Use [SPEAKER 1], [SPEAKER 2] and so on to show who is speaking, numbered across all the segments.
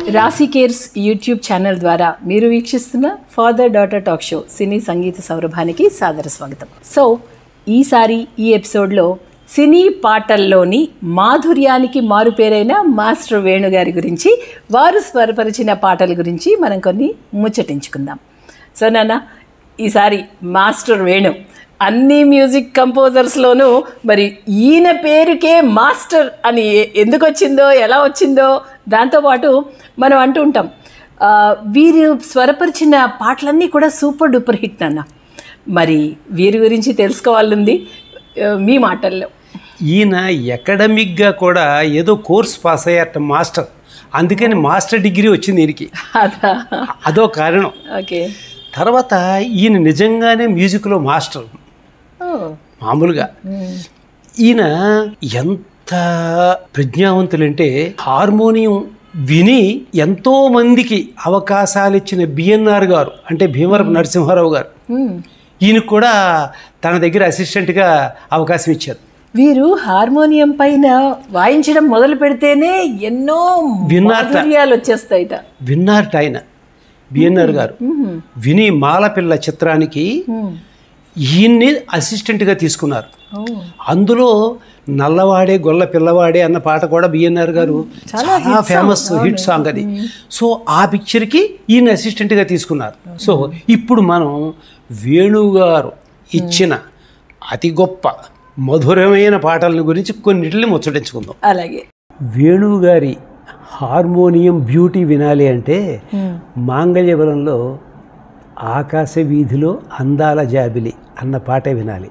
[SPEAKER 1] రాశి cares YouTube channel ద్వారా మీరు వీక్షిస్తున్న ఫాదర్ డాటర్ టాక్ షో సినీ సంగీత సౌరభానికి సాదర స్వాగతం సో ఈసారి ఈ ఎపిసోడ్లో సినీ పాటల్లోని మాధుర్యానికి మారుపేరైన మాస్టర్ వేణు గారి గురించి వారు స్వరపరిచిన పాటల గురించి మనం కొన్ని ముచ్చటించుకుందాం సో నాన్న ఈసారి మాస్టర్ వేణు అన్ని మ్యూజిక్ కంపోజర్స్లోనూ మరి ఈయన పేరుకే మాస్టర్ అని ఎ- ఎందుకు వచ్చిందో ఎలా వచ్చిందో దాంతోపాటు మనం అంటూ ఉంటాం ఆ, వీరు స్వరపరిచిన పాటలన్నీ కూడా సూపర్ డూపర్ హిట్ నాన్న మరి వీరి గురించి తెలుసుకోవాలంది ఆ, మీ మాటల్లో
[SPEAKER 2] ఈయన అకాడమిక్గా కూడా ఏదో కోర్స్ పాస్ అయ్యారట మాస్టర్ అందుకని మాస్టర్ డిగ్రీ వచ్చింది ఈయనకి
[SPEAKER 1] అదా
[SPEAKER 2] అదో కారణం
[SPEAKER 1] ఓకే
[SPEAKER 2] తర్వాత ఈయన నిజంగానే మ్యూజిక్లో మాస్టర్
[SPEAKER 1] ఓ
[SPEAKER 2] మామూలుగా ఈయన ఎంత ప్రజ్ఞావంతులంటే హార్మోనియం విని ఎంతో మందికి అవకాశాలు ఇచ్చిన బిఎన్ఆర్ గారు అంటే భీమవరపు నరసింహారావు గారు
[SPEAKER 1] మ్మ్.
[SPEAKER 2] ఈయనకు కూడా తన దగ్గర అసిస్టెంట్గా అవకాశం ఇచ్చారు
[SPEAKER 1] వీరు హార్మోనియం పైన వాయించడం మొదలు పెడితేనే ఎన్నో
[SPEAKER 2] విన్నారట.
[SPEAKER 1] మాధుర్యాలు వచ్చేస్తాయిట
[SPEAKER 2] విన్నారట ఆయన బిఎన్ఆర్ గారు విని మాలపిల్ల చిత్రానికి ఈయన్ని అసిస్టెంట్గా తీసుకున్నారు
[SPEAKER 1] ఓ
[SPEAKER 2] అందులో నల్లవాడే గొల్ల పిల్లవాడే అన్న పాట కూడా బిఎన్ఆర్ గారు చాలా ఫేమస్ హిట్ సాంగ్ అది సో ఆ పిక్చర్కి ఈయన అసిస్టెంట్గా తీసుకున్నారు సో ఇప్పుడు మనం వేణువు గారు ఇచ్చిన అతి గొప్ప మధురమైన పాటల గురించి కొన్నిటిని ముచ్చటించుకుందాం
[SPEAKER 1] అలాగే
[SPEAKER 2] వేణువు గారి హార్మోనియం బ్యూటీ వినాలి అంటే మాంగళ్యవరంలో ఆకాశ వీధిలో అందాల జాబిలి అన్న పాటే వినాలి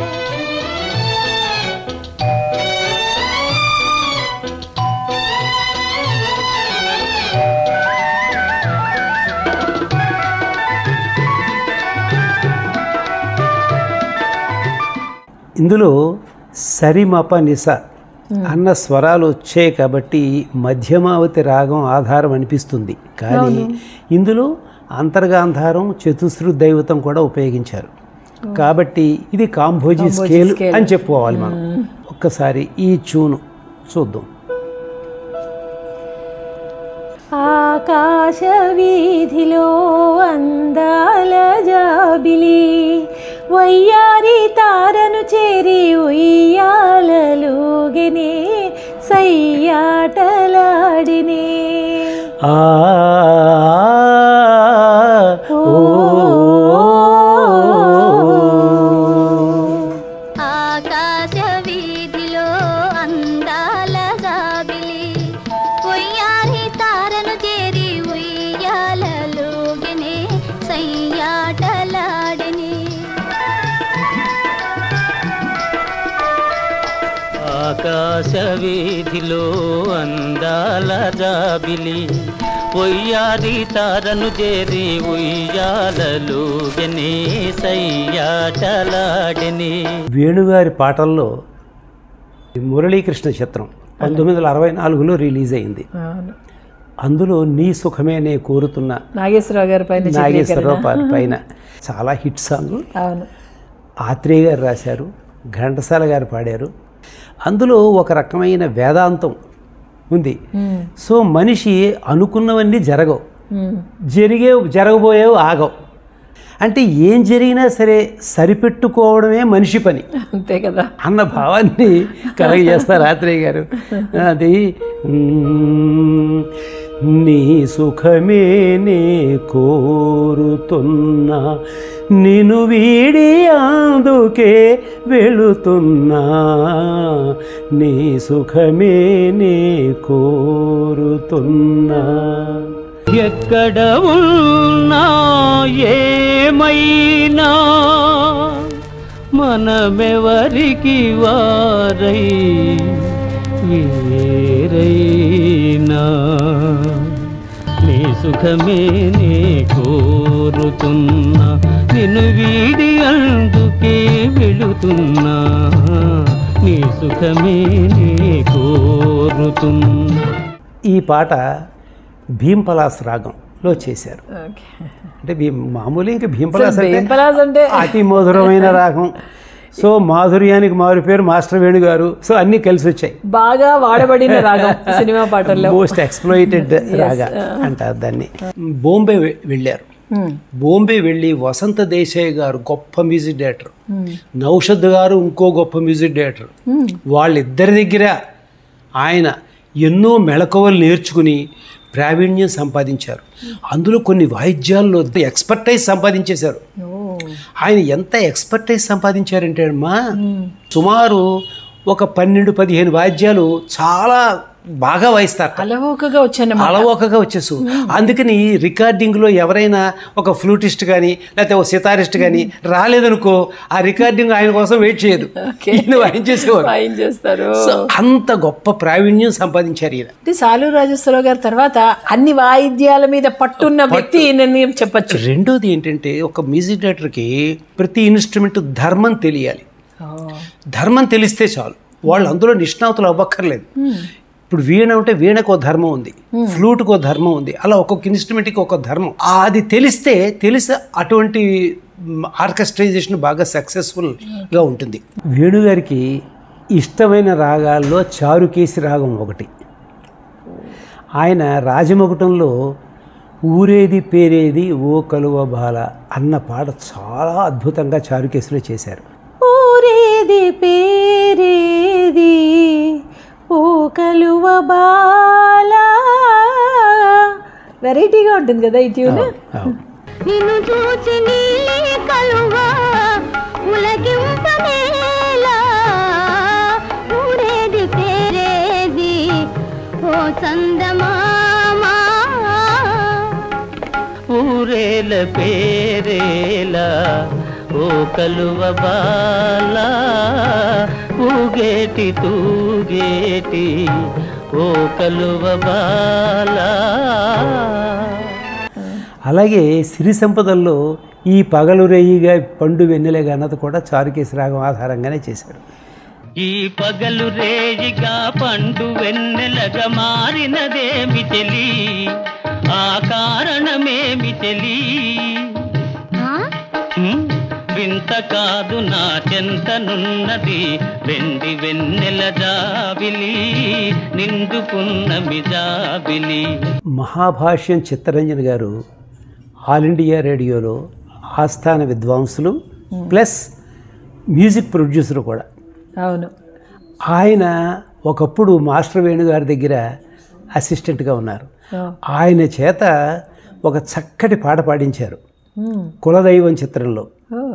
[SPEAKER 2] ఇందులో సరిమప నిస అన్న స్వరాలు వచ్చాయి కాబట్టి మధ్యమావతి రాగం ఆధారం అనిపిస్తుంది కానీ ఇందులో అంతర్గాంధారం చతుశ్రు దైవతం కూడా ఉపయోగించారు కాబట్టి ఇది కాంభోజీ స్కేల్ అని చెప్పుకోవాలి మనం ఒక్కసారి ఈ చూను చూద్దాం
[SPEAKER 3] ఆకాశ వీధిలో అందాల జాబిలి వయ్యారి తారను చేరి ఉయ్యాలలుగనే సయ్యాటలాడినే
[SPEAKER 2] ఆ ఓ
[SPEAKER 4] ఆకాశ వీధిలో అందాల జాబిలి ఉయ్యాలి తారను చేరి ఉయ్యాలలోగనే సయ్యాటలాడని
[SPEAKER 5] ఆకాశ వీధిలో అందాల జాబిలి ఒయ్యారి తారను చేరి ఉయ్యాలలుగనే సయ్యాటలాడని
[SPEAKER 2] వేణుగారి పాటల్లో మురళీకృష్ణ చిత్రం పంతొమ్మిది వందల అరవై నాలుగులో రిలీజ్ అయింది
[SPEAKER 1] అవును
[SPEAKER 2] అందులో నీ సుఖమే నే కోరుతున్న
[SPEAKER 1] నాగేశ్వరరావు గారి పైన
[SPEAKER 2] నాగేశ్వరరావు పా- పైన చాలా హిట్ సాంగ్
[SPEAKER 1] అవును
[SPEAKER 2] ఆత్రేయ గారు రాశారు ఘంటసాల గారు పాడారు అందులో ఒక రకమైన వేదాంతం ఉంది సో మనిషి అనుకున్నవన్నీ జరగవు
[SPEAKER 1] మ్మ్.
[SPEAKER 2] జరిగే జరగబోయేవి ఆగవు అంటే ఏం జరిగినా సరే సరిపెట్టుకోవడమే మనిషి పని
[SPEAKER 1] అంతే కదా
[SPEAKER 2] అన్న భావాన్ని కలగజేస్తారు ఆత్రేయ గారు అది మ్, నీ సుఖమే నే కోరుతున్నా నిన్ను వీడి అందుకే వెళుతున్నా నీ సుఖమే నే కోరుతున్నా ఎక్కడ ఉన్నా ఏమైనా మనమెవరికి వారై వేరైనా నీ సుఖమే నే కోరుతున్నా నిన్ను వీడి అందుకే వెళుతున్నా నీ సుఖమే నే కోరుతున్నా ఈ పాట భీంపలాస్ రాగంలో చేశారు
[SPEAKER 1] ఓకే
[SPEAKER 2] అంటే భీం మామూలు ఇంకా భీంపలాస్ అంటే
[SPEAKER 1] భీంపలాస్ అంటే
[SPEAKER 2] అతి మధురమైన రాగం సో మాధుర్యానికి మారు పేరు మాస్టర్ వేణు గారు సో అన్నీ కలిసి వచ్చాయి
[SPEAKER 1] బాగా వాడబడిన రాగం సినిమా పాటల్లో
[SPEAKER 2] మోస్ట్ ఎక్స్ప్లోయిటెడ్ రాగా అంటారు దాన్ని బాంబే వె- వెళ్ళారు బాంబే వెళ్ళి వసంత దేశాయ్ గారు గొప్ప మ్యూజిక్ డైరెక్టర్ నౌషద్ గారు ఇంకో గొప్ప మ్యూజిక్ డైరెక్టర్ వాళ్ళిద్దరి దగ్గర ఆయన ఎన్నో మెళకువలు నేర్చుకుని ప్రావీణ్యం సంపాదించారు అందులో కొన్ని వాయిద్యాల్లో ఎక్స్పర్టైజ్ సంపాదించేశారు ఆయన ఎంత ఎక్స్పర్టైజ్ సంపాదించారంటే అమ్మా సుమారు ఒక పన్నెండు పదిహేను వాయిద్యాలు చాలా బాగా వాయిస్తారు
[SPEAKER 1] అలవోకగా వచ్చాను
[SPEAKER 2] అలవోకగా వచ్చేసు అందుకని రికార్డింగ్లో ఎవరైనా ఒక ఫ్లూటిస్ట్ కానీ లేకపోతే ఒక సితారిస్ట్ కానీ రాలేదనుకో ఆ రికార్డింగ్ ఆయన కోసం వెయిట్ చేయదు ఈయన వాయించేసేవారు
[SPEAKER 1] ఏం చేస్తారు
[SPEAKER 2] సో అంత గొప్ప ప్రావీణ్యం సంపాదించారు ఈయన
[SPEAKER 1] అంటే సాలు రాజేశ్వరరావు గారి తర్వాత అన్ని వాయిద్యాల మీద పట్టున్న వ్యక్తి ఈయనని చెప్పచ్చు
[SPEAKER 2] రెండోది ఏంటంటే ఒక మ్యూజిక్ డైరెక్టర్కి ప్రతి ఇన్స్ట్రుమెంట్ ధర్మం తెలియాలి ధర్మం తెలిస్తే చాలు వాళ్ళు అందులో నిష్ణాతులు అవ్వక్కర్లేదు ఇప్పుడు వీణ ఉంటే వీణకు ఒక ధర్మం ఉంది ఫ్లూట్కి ఒక ధర్మం ఉంది అలా ఒక్కొక్క ఇన్స్ట్రుమెంట్కి ఒక ధర్మం ఆ అది తెలిస్తే తెలిసి అటువంటి ఆర్కెస్ట్రైజేషన్ బాగా సక్సెస్ఫుల్గా ఉంటుంది వేణుగారికి ఇష్టమైన రాగాల్లో చారుకేసి రాగం ఒకటి ఆయన రాజమకుటంలో ఊరేది పేరేది ఓ కలువ బాల అన్న పాట చాలా అద్భుతంగా చారుకేసిలో చేశారు
[SPEAKER 3] ఊరేది పేరేది ఓ కలువ బాల
[SPEAKER 1] వెరైటీగా ఉంటుంది కదా ఈ ట్యూన్
[SPEAKER 2] అవును.
[SPEAKER 4] నిన్ను చూసి నీలే కలువా ఉలగింపనేలా ఊరేది పేరేది ఓ చందమామా
[SPEAKER 5] ఊరేల పేరేలా ఓ కలువ బాల ఊగేటి తూగేటి ఓ కలువ బాల
[SPEAKER 2] అలాగే సిరి సంపదల్లో ఈ పగలు రేయిగా పండు వెన్నెలగా అన్నది కూడా చారుకేసి రాగం ఆధారంగానే చేశారు
[SPEAKER 5] ఈ పగలు రేజిగా పండు వెన్నెలగా మారినదేమి తెలి ఆ కారణమేమి తెలి హ్మ్? వింత కాదు నా చెంతనున్నది వెండి వెన్నెల జాబిలి నిండుకున్న మిజాబిలి
[SPEAKER 2] మహాభాష్యం చిత్తరంజన్ గారు ఆల్ ఇండియా రేడియోలో ఆస్థాన విద్వాంసులు ప్లస్ మ్యూజిక్ ప్రొడ్యూసర్ కూడా
[SPEAKER 1] అవును
[SPEAKER 2] ఆయన ఒకప్పుడు మాస్టర్ వేణు గారి దగ్గర అసిస్టెంట్గా ఉన్నారు ఆయన చేత ఒక చక్కటి పాట పాడించారు కులదైవం చిత్రంలో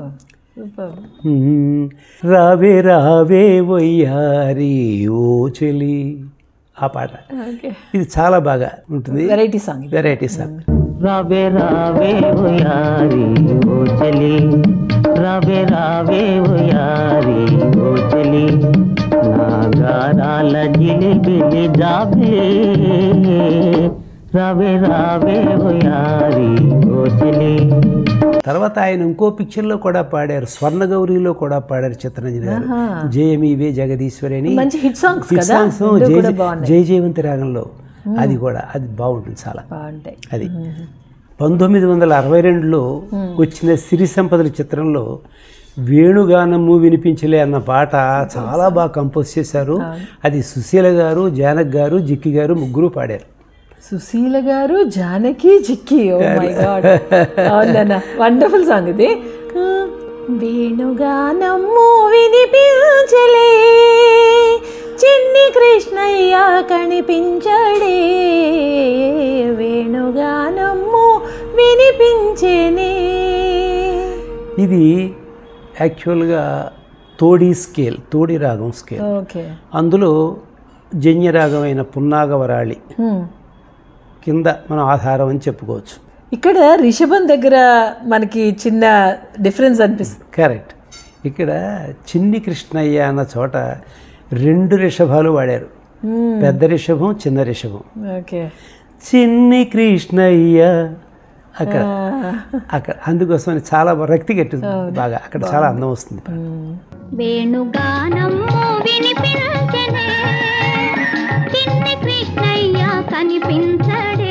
[SPEAKER 2] మ్మ్. రావే రావే వయ్యారి ఓ చెలి ఆ పాట ఇది చాలా బాగా ఉంటుంది
[SPEAKER 1] వెరైటీ సాంగ్
[SPEAKER 2] వెరైటీ సాంగ్
[SPEAKER 5] రావే రావే ఓ యారి ఓ చలి రావే రావే ఓ యారి ఓ చలి నా గారాల జిలిబిలి జాబిలి రావే రావే ఓ యారి ఓ చలి
[SPEAKER 2] తర్వాత ఆయన ఇంకో పిక్చర్లో కూడా పాడారు స్వర్ణగౌరిలో కూడా పాడారు చిత్తరంజన్ గారు జయమీవే జగదీశ్వరి అని
[SPEAKER 1] మంచి హిట్ సాంగ్స్
[SPEAKER 2] హిట్
[SPEAKER 1] కదా
[SPEAKER 2] సాంగ్స్
[SPEAKER 1] రెండు
[SPEAKER 2] జయ
[SPEAKER 1] కూడా బాగున్నాయి
[SPEAKER 2] జయ జయవంతి రాగంలో అది కూడా అది బాగుంటుంది చాలా
[SPEAKER 1] బాగుంటాయి
[SPEAKER 2] అది పంతొమ్మిది వందల అరవై రెండులో వచ్చిన సిరి సంపదల చిత్రంలో వేణుగానము వినిపించలే అన్న పాట చాలా బాగా కంపోజ్ చేశారు అది సుశీల గారు జానక్ గారు జిక్కి గారు ముగ్గురు పాడారు
[SPEAKER 1] సుశీల గారు Janaki Jikki oh my God అవునన్న వండర్ఫుల్ సాంగ్ ఇది
[SPEAKER 3] వేణుగానమ్ము వినిపించలే చిన్ని కృష్ణయ్య కనిపించడే వేణుగానమ్ము వినిపించేనే
[SPEAKER 2] ఇది యాక్చువల్గా తోడి స్కేల్ తోడి రాగం స్కేల్
[SPEAKER 1] ఓకే
[SPEAKER 2] అందులో జన్యరాగమైన పున్నాగవరాళి కింద మనం ఆధారం అని చెప్పుకోవచ్చు
[SPEAKER 1] ఇక్కడ రిషభం దగ్గర మనకి చిన్న డిఫరెన్స్ అనిపిస్తుంది
[SPEAKER 2] కరెక్ట్ ఇక్కడ చిన్ని కృష్ణయ్య అన్న చోట రెండు రిషభాలు వాడారు పెద్ద రిషభం చిన్న రిషభం
[SPEAKER 1] ఓకే
[SPEAKER 2] చిన్ని కృష్ణయ్య అక్కడ అక్కడ అందుకోసం చాలా రక్తి కట్టి బాగా అక్కడ చాలా అందం వస్తుంది
[SPEAKER 4] వేణుగానమ్ము వినిపించనే చిన్ని కృష్ణయ్య కనిపించడే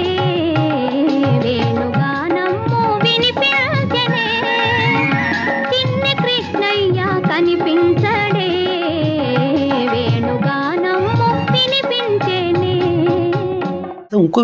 [SPEAKER 4] వేణుగానమ్ము వినిపించనే చిన్ని కృష్ణయ్య కనిపించడే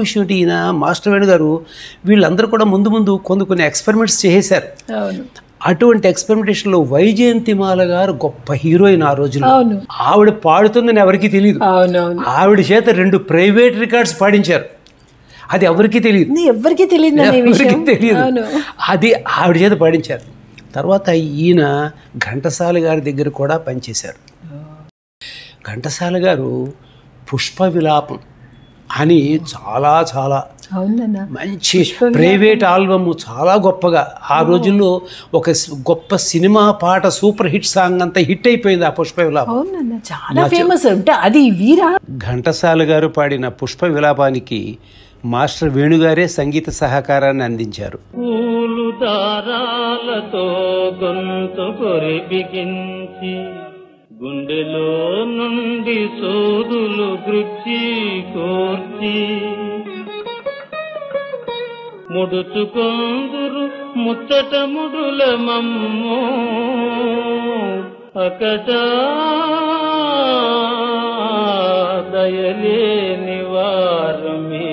[SPEAKER 2] విషయం ఏంటి ఈయన మాస్టర్ వేణు గారు వీళ్ళందరూ కూడా ముందు ముందు కొన్ని కొన్ని ఎక్స్పెరిమెంట్స్ చేసేశారు
[SPEAKER 1] అవును
[SPEAKER 2] అటువంటి ఎక్స్పెరిమెంటేషన్లో వైజయంతిమాల గారు గొప్ప హీరోయిన్ ఆ రోజుల్లో
[SPEAKER 1] అవును
[SPEAKER 2] ఆవిడ పాడుతుందని ఎవరికీ తెలియదు
[SPEAKER 1] అవునవును
[SPEAKER 2] ఆవిడ చేత రెండు ప్రైవేట్ రికార్డ్స్ పాడించారు అది ఎవరికీ తెలియదు
[SPEAKER 1] ఇది ఎవ్వరికీ తెలియదు ఈ
[SPEAKER 2] ఎవరికీ
[SPEAKER 1] విషయం
[SPEAKER 2] తెలియదు
[SPEAKER 1] అవును
[SPEAKER 2] అది ఆవిడ చేత పాడించారు తర్వాత ఈయన ఘంటసాల గారి దగ్గర కూడా పనిచేశారు ఘంటసాల గారు పుష్ప విలాపం అని చాలా చాలా
[SPEAKER 1] అవునన్నా
[SPEAKER 2] మంచి ప్రైవేట్ ఆల్బమ్ చాలా గొప్పగా ఆ రోజుల్లో ఒక స్- గొప్ప సినిమా పాట సూపర్ హిట్ సాంగ్ అంతా హిట్ అయిపోయింది ఆ పుష్ప విలాపం
[SPEAKER 1] అవునన్నా చాలా ఫేమస్ అంటే అది వీరా
[SPEAKER 2] ఘంటసాల గారు పాడిన పుష్ప విలాపానికి మాస్టర్ వేణుగారే సంగీత సహకారాన్ని అందించారు
[SPEAKER 5] పూలు దారాలతో గొంతు కొరి బిగించి గుండెలో నుండి సోదులు గృచ్చి కోర్చి ముడుచుకొందురు ముచ్చట ముడుల మమ్ము అకట దయలేని వారు మీ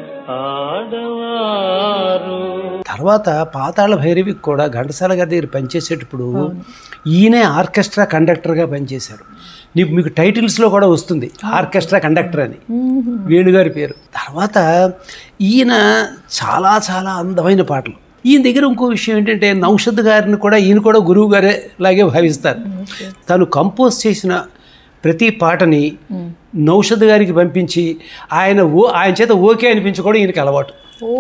[SPEAKER 5] ఆడవారు
[SPEAKER 2] తర్వాత పాతాళ భైరవికి కూడా ఘంటసాల గారి దగ్గర పనిచేసేటప్పుడు ఈయనే ఆర్కెస్ట్రా కండక్టర్గా పనిచేశారు నీకు మీకు టైటిల్స్లో కూడా వస్తుంది ఆర్కెస్ట్రా కండక్టర్ అని వేణుగారి పేరు తర్వాత ఈయన చాలా చాలా అందమైన పాటలు ఈయన దగ్గర ఇంకో విషయం ఏంటంటే నౌషద్ గారిని కూడా ఈయన కూడా గురువు గారే లాగే భావిస్తారు తను కంపోజ్ చేసిన ప్రతి పాటని నౌషద్ గారికి పంపించి ఆయన ఓ ఆయన చేత ఓకే అనిపించుకోవడం ఈయనకి అలవాటు
[SPEAKER 1] ఓ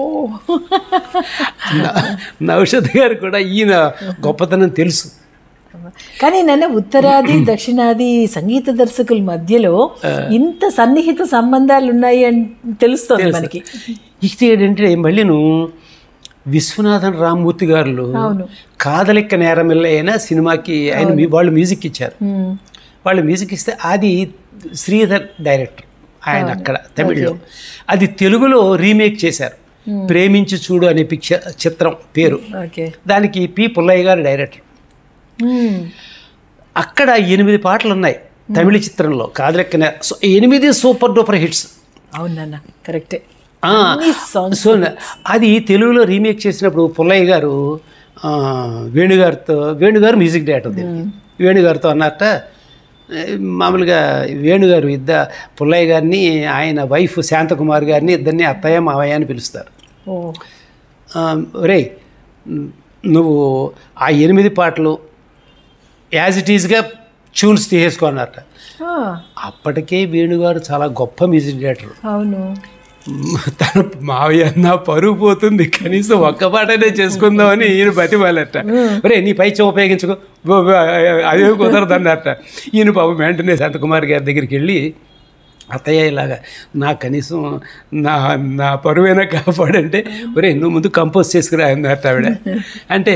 [SPEAKER 2] న- నౌషద్ గారు కూడా ఈయన గొప్పతనం తెలుసు
[SPEAKER 1] కానీ నన్ను ఉత్తరాది దక్షిణాది సంగీత దర్శకుల మధ్యలో ఇంత సన్నిహిత సంబంధాలు ఉన్నాయి అని తెలుస్తుంది మనకి
[SPEAKER 2] ఇక ఏంటంటే మళ్ళీను విశ్వనాథన్ రామ్మూర్తి గారు
[SPEAKER 1] అవును.
[SPEAKER 2] కాదలిక్క నేరమిల్ల అయిన సినిమాకి ఆయన మీ- వాళ్ళు మ్యూజిక్ ఇచ్చారు
[SPEAKER 1] ఉమ్,
[SPEAKER 2] వాళ్ళు మ్యూజిక్ ఇస్తే అది శ్రీధర్ డైరెక్టర్ ఆయన అక్కడ తమిళ్లో అది తెలుగులో రీమేక్ చేశారు ప్రేమించి చూడు అనే పిక్చర్ చిత్రం పేరు
[SPEAKER 1] ఓకే
[SPEAKER 2] దానికి పి పుల్లయ్య గారు డైరెక్టర్
[SPEAKER 1] ఉమ్,
[SPEAKER 2] అక్కడ ఎనిమిది పాటలు ఉన్నాయి తమిళ చిత్రంలో కాదలెక్కన సో ఎనిమిది సూపర్ డూపర్ హిట్స్
[SPEAKER 1] అవునన్న కరెక్టే
[SPEAKER 2] ఆ,
[SPEAKER 1] అన్ని songs
[SPEAKER 2] సో అది తెలుగులో రీమేక్ చేసినప్పుడు పుల్లయ్య గారు ఆ, వేణుగారితో వేణుగారు మ్యూజిక్ డైరెక్టర్ దీనికి వేణుగారితో అన్నట్ట ఏ, మామూలుగా వేణుగారు ఇద్ద పుల్లయ్య గారిని ఆయన వైఫ్ శాంతకుమార్ గారిని ఇద్దరిని అత్తయ్య మావయ్య అని పిలుస్తారు
[SPEAKER 1] ఓ
[SPEAKER 2] రే నువ్వు ఆ ఎనిమిది పాటలు యాజ్ ఇట్ ఈజ్గా ట్యూన్స్ తీసేసుకో అన్నట్ట
[SPEAKER 1] ఆ,
[SPEAKER 2] అప్పటికే వేణుగారు చాలా గొప్ప మ్యూజిక్ డైరెక్టర్
[SPEAKER 1] అవును
[SPEAKER 2] తన మావయ్య నా పరుగు పోతుంది కనీసం ఒక్క పాటనే చేసుకుందామని ఈయన బతిమాలట ఒరే నీ పైచ ఉపయోగించుకో ఓ, ఓ, అదేం కుదరదు అన్నట్ట ఈయన పాపం వెంటనే శాంతకుమార్ గారి దగ్గరికి వెళ్ళి అత్తయ్య ఇలాగా నా కనీసం నా నా పరువైనా కాపాడంటే ఒరే నువ్వు ముందు కంపోజ్ చేసుకురా అన్నట్టు ఆవిడ అంటే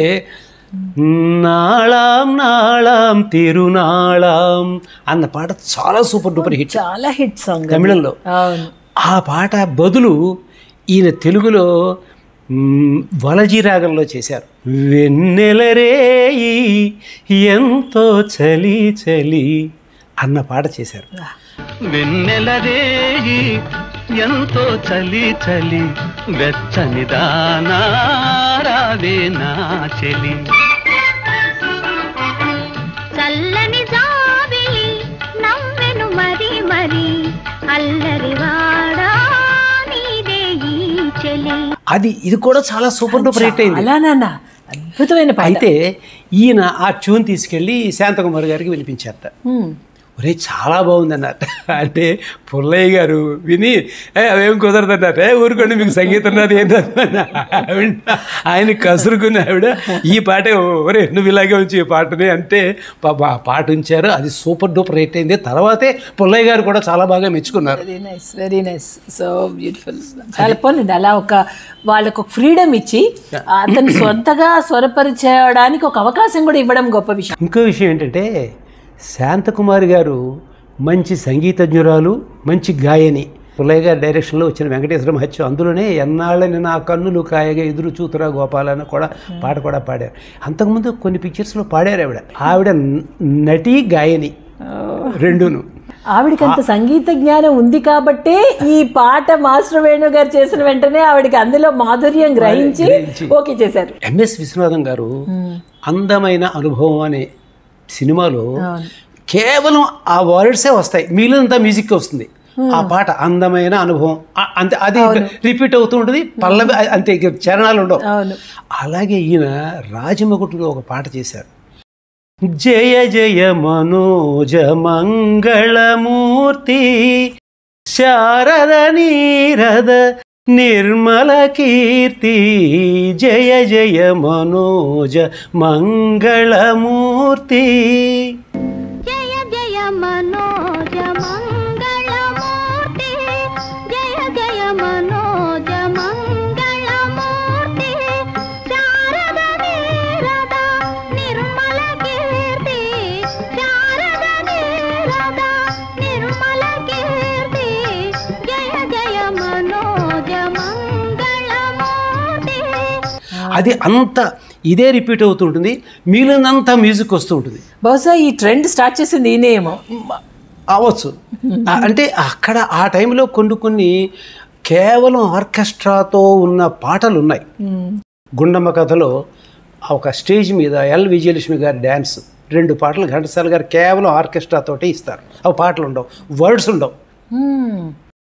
[SPEAKER 2] నాళాం నాళాం తిరునాళాం అన్న పాట చాలా సూపర్ డూపర్ హిట్
[SPEAKER 1] చాలా హిట్ సాంగ్
[SPEAKER 2] తమిళంలో
[SPEAKER 1] అవును
[SPEAKER 2] ఆ పాట బదులు ఈయన తెలుగులో మ్, వలజీ రాగంలో చేశారు వెన్నెలరేయి ఎంతో చలి చలి అన్న పాట చేశారు
[SPEAKER 5] వెన్నెల రేయి ఎంతో చలి చలి వెచ్చని దానారావే నా చెలి
[SPEAKER 4] చల్లని జాబిలి నవ్వెను మరి మరి అల్లరి వాడా నీదే ఈ చెలి
[SPEAKER 2] అది ఇది కూడా చాలా సూపర్ డూపర్ హిట్ అయింది
[SPEAKER 1] అలా నాన్న అద్భుతమైన పాట
[SPEAKER 2] అయితే ఈయన ఆ ట్యూన్ తీసుకెళ్ళి శాంతకుమార్ గారికి వినిపించారట
[SPEAKER 1] ఉమ్,
[SPEAKER 2] ఒరే చాలా బాగుంది అన్నట్ట అంటే పుల్లయ్య గారు విని "ఏ, అవేం కుదరదు అన్నట్ట "ఏ, ఊరుకోండి మీకు సంగీతం నాది ఏంటన్నా ఆవిడ ఆయన కసురుకుని ఆవిడ ఈ పాట ఒరే నువ్వు ఇలాగే ఉంచి ఈ పాటని అంటే పాప ఆ పాట ఉంచారు అది సూపర్ డూపర్ హిట్ అయింది తర్వాతే పుల్లయ్య గారు కూడా చాలా బాగా మెచ్చుకున్నారు
[SPEAKER 1] very nice very nice so beautiful చాలా పోనండి అలా ఒక వాళ్ళకు ఒక ఫ్రీడమ్ ఇచ్చి అతను సొంతగా స్వరపరిచేయడానికి ఒక అవకాశం కూడా ఇవ్వడం గొప్ప విషయం
[SPEAKER 2] ఇంకో విషయం ఏంటంటే శాంతకుమారి గారు మంచి సంగీతజ్ఞురాలు మంచి గాయని పుల్లయ్య గారి డైరెక్షన్లో వచ్చిన వెంకటేశ్వర మహత్యం అందులోనే ఎన్నాళ్ళని నా కన్నులు కాయగా ఎదురు చూతురా గోపాలని కూడా పాట కూడా పాడారు అంతకుముందు కొన్ని పిక్చర్స్లో పాడారు ఆవిడ ఆవిడ న- నటి గాయని రెండును
[SPEAKER 1] ఆవిడకి అంత సంగీత జ్ఞానం ఉంది కాబట్టే ఈ పాట మాస్టర్ వేణు గారు చేసిన వెంటనే ఆవిడకి అందులో మాధుర్యం గ్రహించి
[SPEAKER 2] గ్రహించి.
[SPEAKER 1] ఓకే చేశారు
[SPEAKER 2] ఎంఎస్ విశ్వనాథం గారు అందమైన అనుభవం అనే సినిమాలో కేవలం ఆ వర్డ్సే వస్తాయి మిగిలినంతా మ్యూజిక్ వస్తుంది ఆ పాట అందమైన అనుభవం ఆ- అంతే అది రిపీట్ అవుతూ ఉంటుంది పల్లవి అ- అంతే ఇక చరణాలు ఉండవు
[SPEAKER 1] అవును
[SPEAKER 2] అలాగే ఈయన రాజమగుటిలో ఒక పాట చేశారు జయ జయ మనోజ మంగళమూర్తి శారద నీరద నిర్మల కీర్తి జయ జయ మనోజ మంగళమూర్తి
[SPEAKER 4] జయ జయ మనోజ మంగళమూర్తి జయ జయ మనోజ మంగళమూర్తి శారద నీరద నిర్మల కీర్తి శారద నీరద నిర్మల కీర్తి జయ జయ మనోజ మంగళమూర్తి
[SPEAKER 2] అది అంత ఇదే రిపీట్ అవుతుంటుంది మిగిలినంతా మ్యూజిక్ వస్తూ ఉంటుంది
[SPEAKER 1] బహుశా ఈ ట్రెండ్ స్టార్ట్ చేసింది ఈయనే ఏమో
[SPEAKER 2] అవ్వచ్చు ఆ- అంటే అక్కడ ఆ టైంలో కొన్ని కొన్ని కేవలం ఆర్కెస్ట్రాతో ఉన్న పాటలు ఉన్నాయి గుండమ్మ కథలో ఆ ఒక స్టేజ్ మీద ఎల్ విజయలక్ష్మి గారి డ్యాన్స్ రెండు పాటలు ఘంటసాల గారు కేవలం ఆర్కెస్ట్రా తోటే ఇస్తారు అవి పాటలు ఉండవు వర్డ్స్ ఉండవు
[SPEAKER 1] మ్మ్.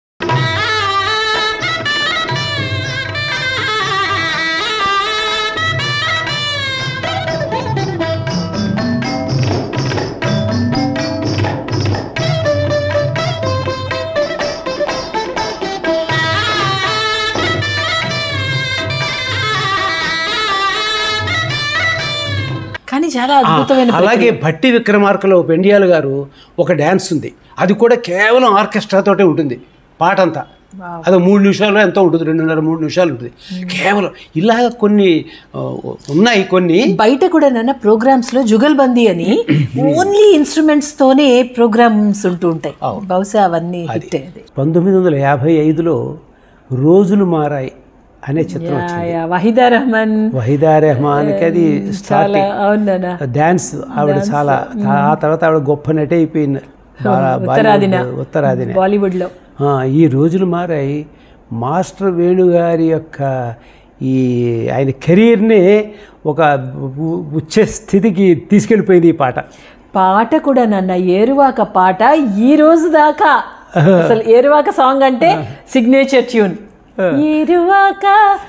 [SPEAKER 1] కానీ చాలా అద్భుతమైన
[SPEAKER 2] అలాగే భట్టి విక్రమార్కలో పెండియాల గారు ఒక డ్యాన్స్ ఉంది అది కూడా కేవలం ఆర్కెస్ట్రా తోటే ఉంటుంది పాట అంతా అది మూడు నిమిషాలు ఎంతో ఉంటుంది రెండున్నర మూడు నిమిషాలు ఉంటుంది కేవలం ఇలాగ కొన్ని ఆ, ఉన్నాయి కొన్ని
[SPEAKER 1] బయట కూడా నాన్న ప్రోగ్రామ్స్ లో జుగల్బందీ అని ఓన్లీ ఇన్స్ట్రుమెంట్స్ తోనే ప్రోగ్రామ్స్ ఉంటూ ఉంటాయి బహుశా అవన్నీ హిట్ అది
[SPEAKER 2] పంతొమ్మిది వందల యాభై ఐదులో రోజులు మారాయి అనే చిత్రం
[SPEAKER 1] యా, యా, వహీదా రహమాన్
[SPEAKER 2] వహీదా రెహమాన్కి అది
[SPEAKER 1] చాలా
[SPEAKER 2] స్టార్టింగ్
[SPEAKER 1] అవునా
[SPEAKER 2] డ్యాన్స్ ఆవిడ చాలా ఆ తర్వాత ఆవిడ గొప్ప నటి అయిపోయింది బాగా
[SPEAKER 1] ఉత్తరాదిన.
[SPEAKER 2] బాలీవుడ్ ఉత్తరాదిన
[SPEAKER 1] బాలీవుడ్ లో
[SPEAKER 2] ఆ, ఈ రోజులు మారాయి మాస్టర్ వేణుగారి యొక్క ఈ ఆయన కెరీర్ని ఒక ఉ- ఉచ్చ స్థితికి తీసుకెళ్ళిపోయింది ఈ పాట
[SPEAKER 1] పాట కూడా నన్న ఏరువాక పాట ఈ రోజు దాకా అసలు ఏరువాక సాంగ్ అంటే సిగ్నేచర్ ట్యూన్ ఏరువాక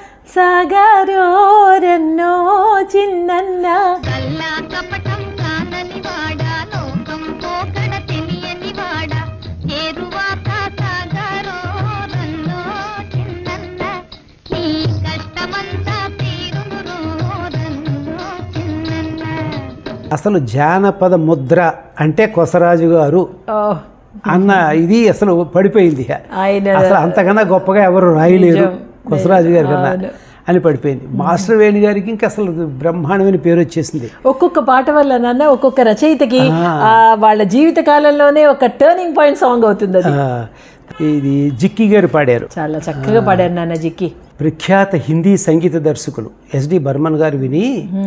[SPEAKER 1] సాగారో రన్నో చిన్నన్న
[SPEAKER 4] కల్లా కపటం కానని వాడా లోకం పోకడ తెలియని వాడా చేరువాక సాగరో రన్నో చిన్నన్న నీ కష్టమంతా తీరును రన్నో చిన్నన్న
[SPEAKER 2] అసలు జానపద ముద్ర అంటే కొసరాజు గారు
[SPEAKER 1] ఓ,
[SPEAKER 2] అన్న ఇది అసలు పడిపోయింది
[SPEAKER 1] ఆయన
[SPEAKER 2] అసలు అంతకన్నా గొప్పగా ఎవరు రాయలేరు కొసరాజు గారి కన్నా అని పడిపోయింది మాస్టర్ వేణు గారికి ఇంకా అసలు బ్రహ్మాండమైన పేరు వచ్చేసింది
[SPEAKER 1] ఒక్కొక్క పాట వల్ల నాన్న ఒక్కొక్క రచయితకి ఆ, వాళ్ళ జీవిత కాలంలోనే ఒక టర్నింగ్ పాయింట్ సాంగ్ అవుతుంది అది
[SPEAKER 2] ఆ, ఇది జిక్కి గారు పాడారు
[SPEAKER 1] చాలా చక్కగా పాడారు నాన్న జిక్కి
[SPEAKER 2] ప్రఖ్యాత హిందీ సంగీత దర్శకులు ఎస్డి బర్మన్ గారు విని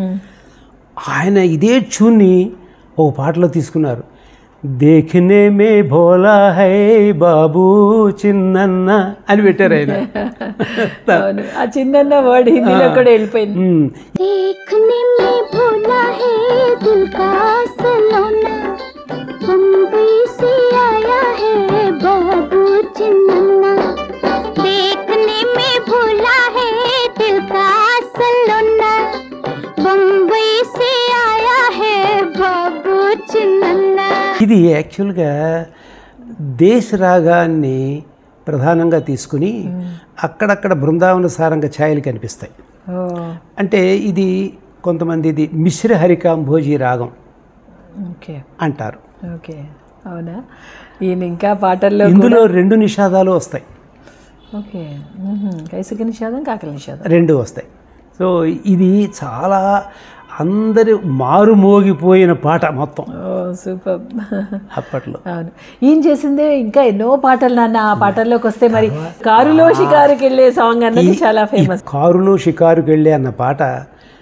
[SPEAKER 2] ఆయన ఇదే ట్యూన్ని ఒక పాటలో తీసుకున్నారు దేఖనే మే భోలా హై బాబు చిన్నన్న అని పెట్టారు ఆయన
[SPEAKER 1] అవును ఆ చిన్న వర్డ్ హిందీలో కూడా వెళ్ళిపోయింది
[SPEAKER 2] ఉమ్,
[SPEAKER 4] देखने में भोला है दिल का सलोना बम्बई से आया है बाबू चिन्नन्ना देखने में भोला है दिल का सलोना बम्बई से आया है बाबू चिन्नन्ना
[SPEAKER 2] ఇది యాక్చువల్గా దేశ రాగాన్ని ప్రధానంగా తీసుకుని అక్కడక్కడ బృందావన సారంగ ఛాయలు కనిపిస్తాయి
[SPEAKER 1] ఓ
[SPEAKER 2] అంటే ఇది కొంతమంది ఇది మిశ్ర హరికాంభోజీ రాగం
[SPEAKER 1] ఓకే
[SPEAKER 2] అంటారు
[SPEAKER 1] ఓకే అవునా ఈయన ఇంకా పాటల్లో
[SPEAKER 2] ఇందులో రెండు నిషాదాలు వస్తాయి
[SPEAKER 1] ఓకే మ్మ్హ. కైసిక నిషాదం కాకల నిషాదం
[SPEAKER 2] రెండు వస్తాయి సో ఇది చాలా అందరి మారుమోగిపోయిన పాట మొత్తం
[SPEAKER 1] ఓ సూపర్
[SPEAKER 2] అప్పట్లో
[SPEAKER 1] అవును ఈయన చేసిందే ఇంకా ఎన్నో పాటలు నాన్న ఆ పాటల్లోకి వస్తే మరి కారులో షికారుకి వెళ్ళే సాంగ్ అన్నది చాలా
[SPEAKER 2] ఈ
[SPEAKER 1] ఫేమస్
[SPEAKER 2] కారులో షికారుకి వెళ్ళే అన్న పాట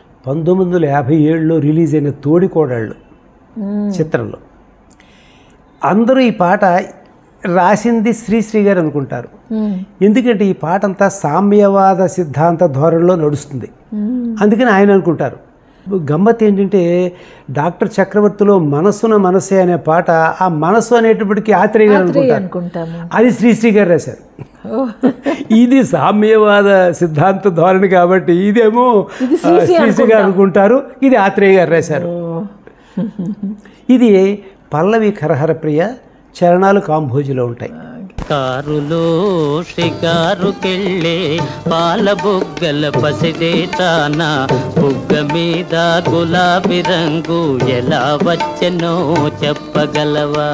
[SPEAKER 2] పంతొమ్మిది వందల యాభై ఏడులో రిలీజ్ అయిన తోడికోడళ్ళు చిత్రంలో అందరూ ఈ పాట రాసింది శ్రీశ్రీ గారు అనుకుంటారు ఎందుకంటే ఈ పాట అంతా సామ్యవాద సిద్ధాంత ధోరణిలో నడుస్తుంది అందుకని ఆయన అనుకుంటారు గమ్మత్ ఏంటంటే డాక్టర్ చక్రవర్తిలో మనసున మనసే అనే పాట ఆ మనసు అనేటప్పటికీ ఆత్రేయ గారు అనుకుంటారు
[SPEAKER 3] అనుకుంటాము
[SPEAKER 2] అది శ్రీశ్రీ గారు రాశారు ఇది సామ్యవాద సిద్ధాంత ధోరణి కాబట్టి ఇదేమో ఆ, శ్రీశ్రీ గారు అనుకుంటారు ఇది ఆత్రేయ గారు రాశారు ఇది పల్లవి కరహర ప్రియ చరణాలు కాంభోజిలో ఉంటాయి
[SPEAKER 5] కారులో షికారుకెళ్ళే పాల బుగ్గల పసిదే తాన బుగ్గ మీద గులాబీ రంగు ఎలా వచ్చెనో చెప్పగలవా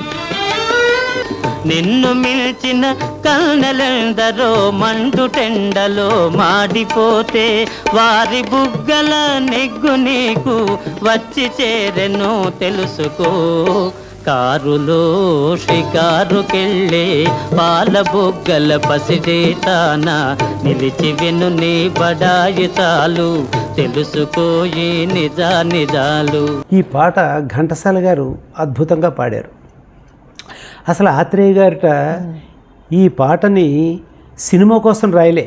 [SPEAKER 5] నిన్ను మిల్చిన కన్నెలెందరో మండు టెండలో మాడిపోతే వారి బుగ్గల నెగ్గు నీకు వచ్చి చేరెను తెలుసుకో కారులో షికారుకెళ్ళే పాల బుగ్గల పసిడే తాన నిలిచి విను నీ బడాయి చాలు తెలుసుకోయి నిజా నిజాలు
[SPEAKER 2] ఈ పాట ఘంటసాల గారు అద్భుతంగా పాడారు అసలు ఆత్రేయ గారిట ఈ పాటని సినిమా కోసం రాయలే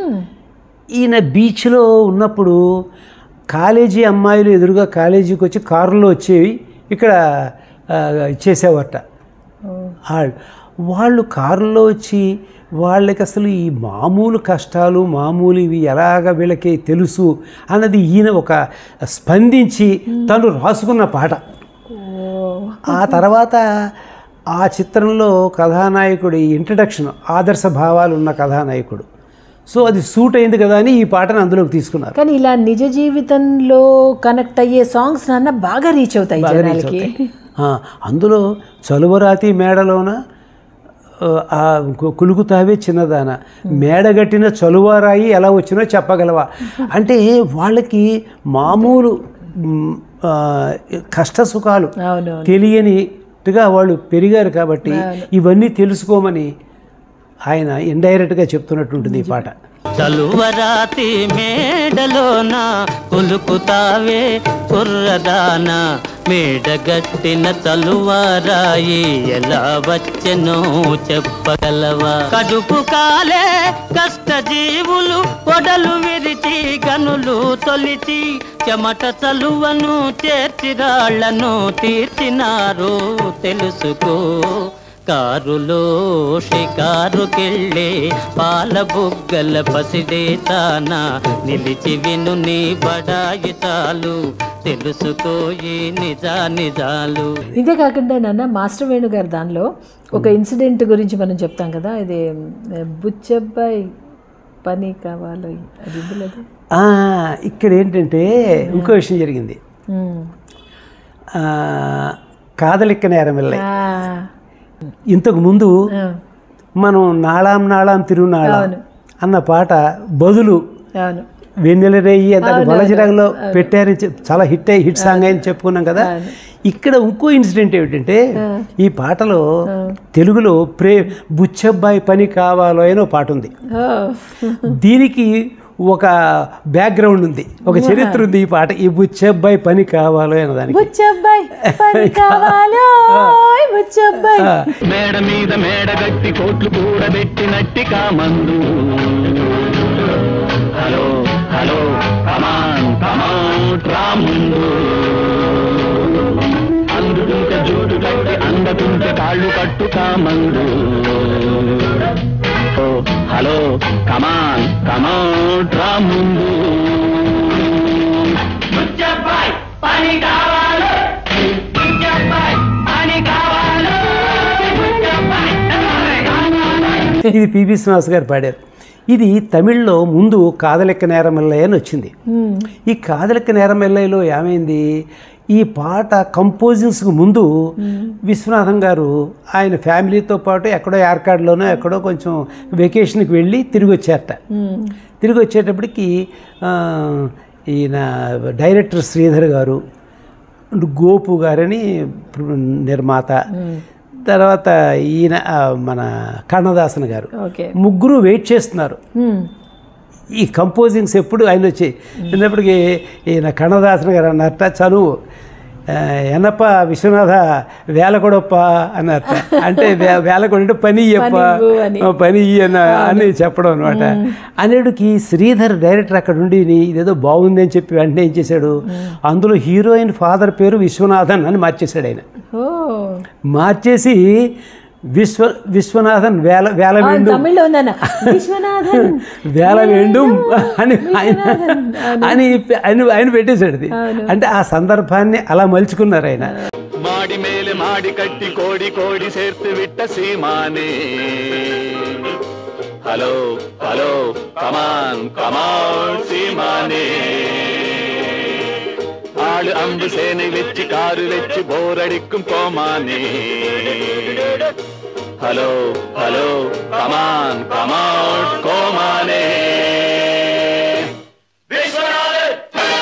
[SPEAKER 2] ఈయన బీచ్లో ఉన్నప్పుడు కాలేజీ అమ్మాయిలు ఎదురుగా కాలేజీకి వచ్చి కారులో వచ్చేవి ఇక్కడ ఆ, ఇచ్చేసేవారట వాళ్ళు వాళ్ళు కారులో వచ్చి వాళ్ళకి అసలు ఈ మామూలు కష్టాలు మామూలు ఇవి ఎలాగ వీళ్ళకి తెలుసు అన్నది ఈయన ఒక స్పందించి తను రాసుకున్న పాట ఆ తర్వాత ఆ చిత్రంలో కథానాయకుడి ఇంట్రడక్షన్ ఆదర్శ భావాలు ఉన్న కథానాయకుడు సో అది సూట్ అయింది కదా అని ఈ పాటను అందులోకి తీసుకున్నారు
[SPEAKER 3] కానీ ఇలా నిజ జీవితంలో కనెక్ట్ అయ్యే సాంగ్స్ నాన్న బాగా రీచ్ అవుతాయి
[SPEAKER 2] బాగా రీచ్
[SPEAKER 3] జనాలకి
[SPEAKER 2] అవుతాయి. ఆ, అందులో చలువరాతి మేడలోన ఆ, ఆ కు- కులుకుతావే చిన్నదాన మేడగట్టిన చలువరాయి ఎలా వచ్చినో చెప్పగలవా అంటే వాళ్ళకి మామూలు మ్, ఆ, కష్ట సుఖాలు
[SPEAKER 3] అవును
[SPEAKER 2] తెలియనిట్టుగా వాళ్ళు పెరిగారు కాబట్టి ఇవన్నీ తెలుసుకోమని ఆయన ఇండైరెక్ట్గా చెప్తున్నట్టుంటుంది ఈ పాట
[SPEAKER 5] చలువరాతి మేడలోన కులుకుతావే కుర్రదాన మేడగట్టిన చలువరాయి ఎలా వచ్చెనో చెప్పగలవా కడుపు కాలే కష్ట జీవులు పొడలు విరిచి గనులు తొలిచి చెమట చలువను చేర్చిరాళ్లను తీర్చినారు తెలుసుకో కారులో షికారుకెళ్ళే పాల బుగ్గల పసిడే తాన నిలిచి విను నీ బడాయి చాలు తెలుసుకోయి నిజా నిజాలు
[SPEAKER 3] ఇదే కాకుండా నాన్న మాస్టర్ వేణు గారు దానిలో ఒక ఇన్సిడెంట్ గురించి మనం చెప్తాం కదా ఇది ఏ, బుచ్చబ్బాయి పని కావాలి అది ఇందులోది
[SPEAKER 2] ఆ, ఇక్కడ ఏంటంటే ఇంకో విషయం జరిగింది
[SPEAKER 3] ఉమ్.
[SPEAKER 2] ఆ, కాదలిక్క నేరం వెళ్ళాయి
[SPEAKER 3] ఆ,
[SPEAKER 2] ఇంతకు ముందు
[SPEAKER 3] ఆ,
[SPEAKER 2] మనం నాళాం నాళాం తిరునాళ అన్న పాట బదులు
[SPEAKER 3] అవును
[SPEAKER 2] వెన్నెల రేయి అంత వలజరంగంలో పెట్టారని చెప్- చాలా హిట్ అయ్యి హిట్ సాంగ్ అని చెప్పుకున్నాం కదా ఇక్కడ ఇంకో ఇన్సిడెంట్ ఏమిటంటే ఈ పాటలో తెలుగులో ప్రే బుచ్చబ్బాయి పని కావాలో అని ఒక పాట ఉంది
[SPEAKER 3] ఓ,
[SPEAKER 2] దీనికి ఒక బ్యాక్గ్రౌండ్ ఉంది ఒక చరిత్ర ఉంది ఈ పాట ఈ బుచ్చబ్బాయి పని కావాలో అన్నదానికి
[SPEAKER 3] బుచ్చబ్బాయి పని కావాలో ఓయ్ బుచ్చబ్బాయి
[SPEAKER 6] మేడ మీద మేడగట్టి కోట్లు కూడబెట్టినట్టి కామందు హలో హలో కమాన్ కమాన్ రాముందు అందుకుంటే జోడు కట్టి అందకుంటే కాళ్ళు కట్టు కామందు ఓ హలో కమాన్ కమాన్ రాముందు బుచ్చబ్బాయ్ పని కావాలి బుచ్చబ్బాయ్ పని కావాలి బుచ్చబ్బాయ్
[SPEAKER 2] ఇది పిబి శ్రీనివాస్ గారు పాడారు ఇది తమిళ్లో ముందు కాదలెక్క నేరమెల్లయ్య అని వచ్చింది ఈ కాదలెక్క నేరమెల్లయ్యలో ఏమైంది ఈ పాట కంపోజింగ్స్కి ముందు విశ్వనాథం గారు ఆయన ఫ్యామిలీతో పాటు ఎక్కడో ఏర్కాడులోనో ఎక్కడో కొంచెం వెకేషన్కి వెళ్ళి తిరిగి వచ్చారట తిరిగి వచ్చేటప్పటికి ఆ, ఈయన డైరెక్టర్ శ్రీధర్ గారు గోపు గారని నిర్మాత తర్వాత ఈయన ఆ, మన కన్నదాసన్ గారు
[SPEAKER 3] ఓకే
[SPEAKER 2] ముగ్గురు వెయిట్ చేస్తున్నారు ఈ కంపోజింగ్స్ ఎప్పుడు ఆయన వచ్చి చిన్నప్పటికి ఈయన కన్నదాసన్ గారు అన్నట్ట చదువు ఆ, ఎన్నప్ప విశ్వనాథ వేలకొడప్ప అన్నట్ట అంటే వే- వేలకొడ అంటే పని ఇయ్యప్ప
[SPEAKER 3] పని ఇవ్వు అని.
[SPEAKER 2] ఆ, పని ఇయ్యి అన్న అని చెప్పడం అనమాట అనేటికి శ్రీధర్ డైరెక్టర్ అక్కడ ఉండి "నీ ఇదేదో బాగుంది అని చెప్పి వెంటనే ఏం చేశాడు అందులో హీరోయిన్ ఫాదర్ పేరు విశ్వనాథన్ అని మార్చేశాడు ఆయన
[SPEAKER 3] ఓ
[SPEAKER 2] మార్చేసి విశ్వ విశ్వనాథన్ వేల వేల
[SPEAKER 3] ఆ,
[SPEAKER 2] వేండు
[SPEAKER 3] తమిళ్లో ఉందన్న విశ్వనాథన్
[SPEAKER 2] వేల వేండు అని ఆయన అని ఆయన ఆయన పెట్టేశాడు అది అంటే ఆ సందర్భాన్ని అలా మలుచుకున్నారు ఆయన
[SPEAKER 6] மாடி மேலே மாடி கட்டி கோடி கோடி சேர்த்து விட்ட சீமானே ஹலோ ஹலோ கமான் கமான் சீமானே ஆளு அம்பு சேனை வச்சு காரு வச்சு போர் அடிக்கும் கோமானே ஹலோ ஹலோ கமான் கமான் கோமானே விஸ்வநாதன்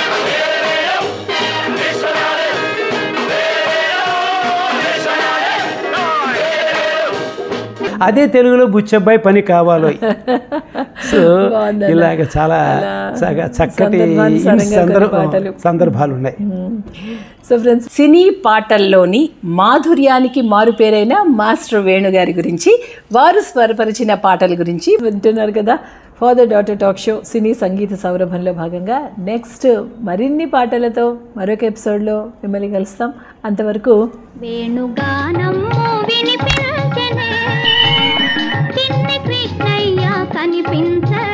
[SPEAKER 2] అదే తెలుగులో బుచ్చబ్బాయి పని కావాలో సో
[SPEAKER 3] బాగుందన్న.
[SPEAKER 2] ఇలాగ చాలా చక్క- చక్కటి
[SPEAKER 3] సందర్భానుసారంగా
[SPEAKER 2] సందర్భ
[SPEAKER 3] కొన్ని పాటలు.
[SPEAKER 2] సందర్భాలు ఉన్నాయి
[SPEAKER 3] సో ఫ్రెండ్స్
[SPEAKER 1] సినీ పాటల్లోని మాధుర్యానికి మారుపేరైన మాస్టర్ వేణు గారి గురించి వారు స్వరపరిచిన పాటల గురించి
[SPEAKER 3] వింటున్నారు కదా ఫాదర్ డాటర్ టాక్ షో సినీ సంగీత సౌరభంలో భాగంగా నెక్స్ట్ మరిన్ని పాటలతో మరొక ఎపిసోడ్లో మిమ్మల్ని కలుస్తాం అంతవరకు
[SPEAKER 4] వేణుగానము వినిపించనే చిన్ని కృష్ణయ్య కనిపించ